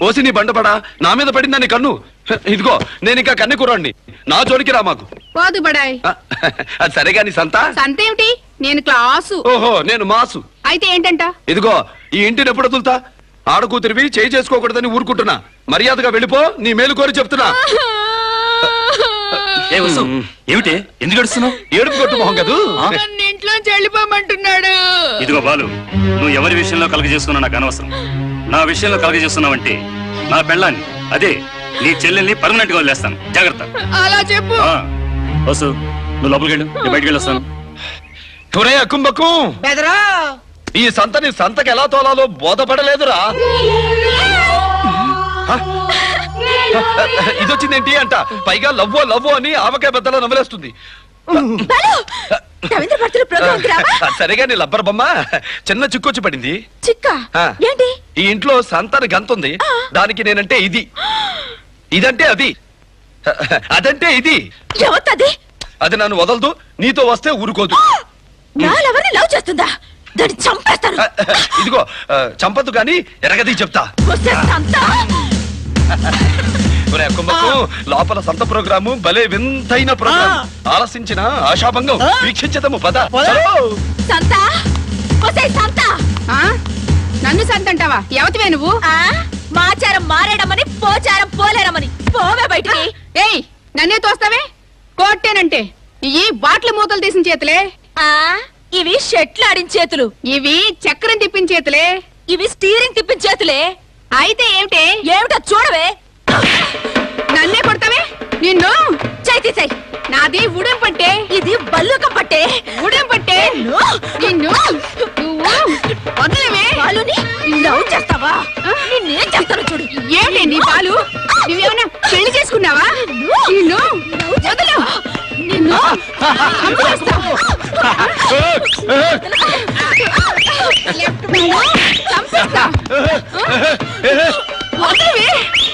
OC నీ బండపడా నా మీద పడిందని కన్ను ఇదిగో నేను ఇంకా కన్నె కుర్రాడిని నా జోలికి రా మాకు పోదు బడాయ్ ఆ, అది సరే గాని సంత సంతేమిటి నేను క్లాసు ఓహో నేను మాసు అయితే ఏంటంట ఇదిగో ఈ ఇంటిని ఎప్పుడు వదులుతా ఆడకూతురివి చేయి చేసుకోకూడదని ఊరుకుంటున్నా మర్యాదగా వెళ్ళిపో నీ మేలు కోరి చెప్తున్నా ఏ వసు ఏమిటి ఎందుకు గడుస్తున్నావు ఏడుపు కొట్టు మొహం కదూ నన్ను ఇంట్లో చెల్లిపోమంటున్నాడు ఇదిగో బాలు నువ్వు ఎవరి విషయంలో కలగ చేసుకున్నా నాకు అనవసరం నా విషయంలో కలగ చేస్తున్నావంటే నా పెళ్ళాన్ని అదే నీ చెల్లెల్ని పర్మనెంట్ గా వదిలేస్తాను జాగ్రత్త అలా చెప్పు ఆ, వసు నువ్వు లోపలికి వెళ్ళు నేను బయటికి వెళ్ళొస్తాను ఒరే అక్కుంబక్కు బెదరా ఈ సంతని సంతకి ఎలా తోలాలో బోధపడలేదురా హ? ఇదొచ్చిందేంటి అంట పైగా లవ్వో లవ్వో అని ఆవకాయ బద్దలో నవ్వులేస్తుంది రవీంద్ర భర్తల ప్రోగ్రామ్ కి రావా సరిగా నీ లబ్బర్ బొమ్మ చిన్న చిక్కొచ్చి పడింది చిక్క ఆ. ఏంటి ఈ ఇంట్లో సంతని గంతుంది దానికి నేనంటే ఇది ఇదంటే అది అదంటే ఇది ఎవత్తది అది నన్ను వదలదు నీతో వస్తే ఊరుకోదు నాలెవరిని లవ్ చేస్తుందా దాన్ని చంపేస్తాను ఇదిగో ఆ, చంపదు కానీ ఎరగది చెప్తా వస్తే సంత. ఒరే కుంభకు లోపల సంత ప్రోగ్రాము భలే వింతైన ప్రోగ్రామ్ ఆలసించిన ఆశాభంగం వీక్షించదము పద చలో. సంత వస్తే సంత ఆ? నన్ను సంతంటావా ఎవతివే నువ్వు ఆ? మాచారం మారేడమని పోచారం పోలేరమని పోవే బయటికి ఏయ్ నన్నే తోస్తావే కోట్టేనంటే ఈ బాట్ల మూతలు తీసిన చేతులే ఆ ఇవి షెట్లు ఆడిన చేతులు ఇవి చక్రం తిప్పిన చేతులే ఇవి స్టీరింగ్ తిప్పిన చేతులే అయితే ఏమిటే ఏమిటో చూడవే నన్నే కొడతావే నిన్ను చేయి తీసేయ్ నాది ఉడెం పట్టే ఇది బల్లుకం పట్టే ఉడెం పట్టే నిన్ను నువ్వు వదలవే వాళ్ళని లవ్ చేస్తావా నిన్నేం చేస్తాను చూడు ఏమిటి నీ పాలు నువ్వేమన్నా పెళ్లి చేసుకున్నావా నిన్ను వదలు నిన్ను చంపేస్తా. నిన్ను చంపేస్తా. వదలవే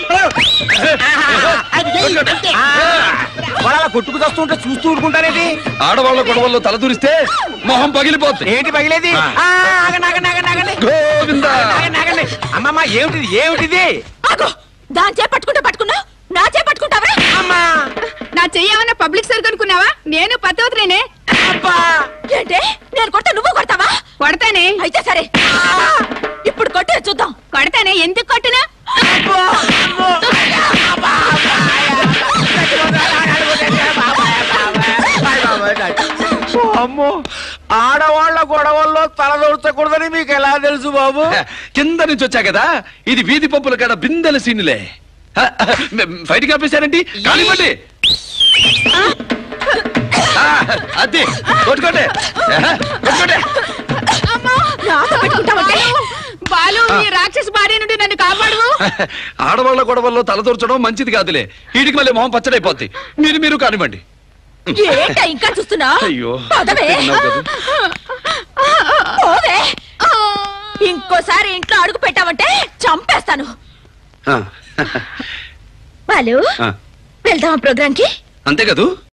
వాడు అలా కొట్టుకు వస్తుంటే చూస్తూ ఊరుకుంటారేంటి ఆడవాళ్ళ గొడవల్లో తలదూరిస్తే మొహం పగిలిపోతుంది ఏంటి పగిలేది ఆ, ఆగండి, ఆగండి, ఆగండి, ఆగండి. గోవింద ఆగండి, ఆగండి. అమ్మమ్మ ఏమిటిది ఏమిటిది ఆగో దాని చే పట్టుకుంటా పట్టుకున్నా నా చే పట్టుకుంటావే అమ్మా నా చెయ్యమన్నా పబ్లిక్ సర్క్ అనుకున్నావా నేను పత్తవతరేనే అబ్బా ఏంటే నేను కొడితే నువ్వు కొడతావా కొడతానే అయితే సరే ఇప్పుడు కొట్టే చూద్దాం కొడతానే ఎందుకు కొట్టునా అబ్బో, అమ్మో. అబ్బా, అబ్బా, అమ్మో ఆడవాళ్ల గొడవల్లో తలదొరచకూడదని మీకు ఎలా తెలుసు బాబు కింద నుంచి వచ్చా కదా ఇది వీధి పప్పుల కాడ బిందెల సీనులే హ, బయటికి ఆపేశారండి కానివ్వండి ఆ, అది కొట్టుకోండి ఆహా, కొట్టుకోండి నాతో పెట్టుకుంటావంటే బాలు ఈ రాక్షస భార్య నుండి నన్ను కాపాడు ఆడవాళ్ళ గొడవల్లో తలదూర్చడం మంచిది కాదులే వీడికి మళ్ళీ మొహం పచ్చడైపోద్ది మీరు మీరు కానివ్వండి ఏంటా ఇంకా చూస్తున్నా అయ్యో పదవే తిన్నావు కదా. పోవే ఇంకోసారి ఇంట్లో అడుగు పెట్టావంటే చంపేస్తాను ఆ, బాలు ఆ, వెళ్దామా ప్రోగ్రామ్ కి అంతే కదూ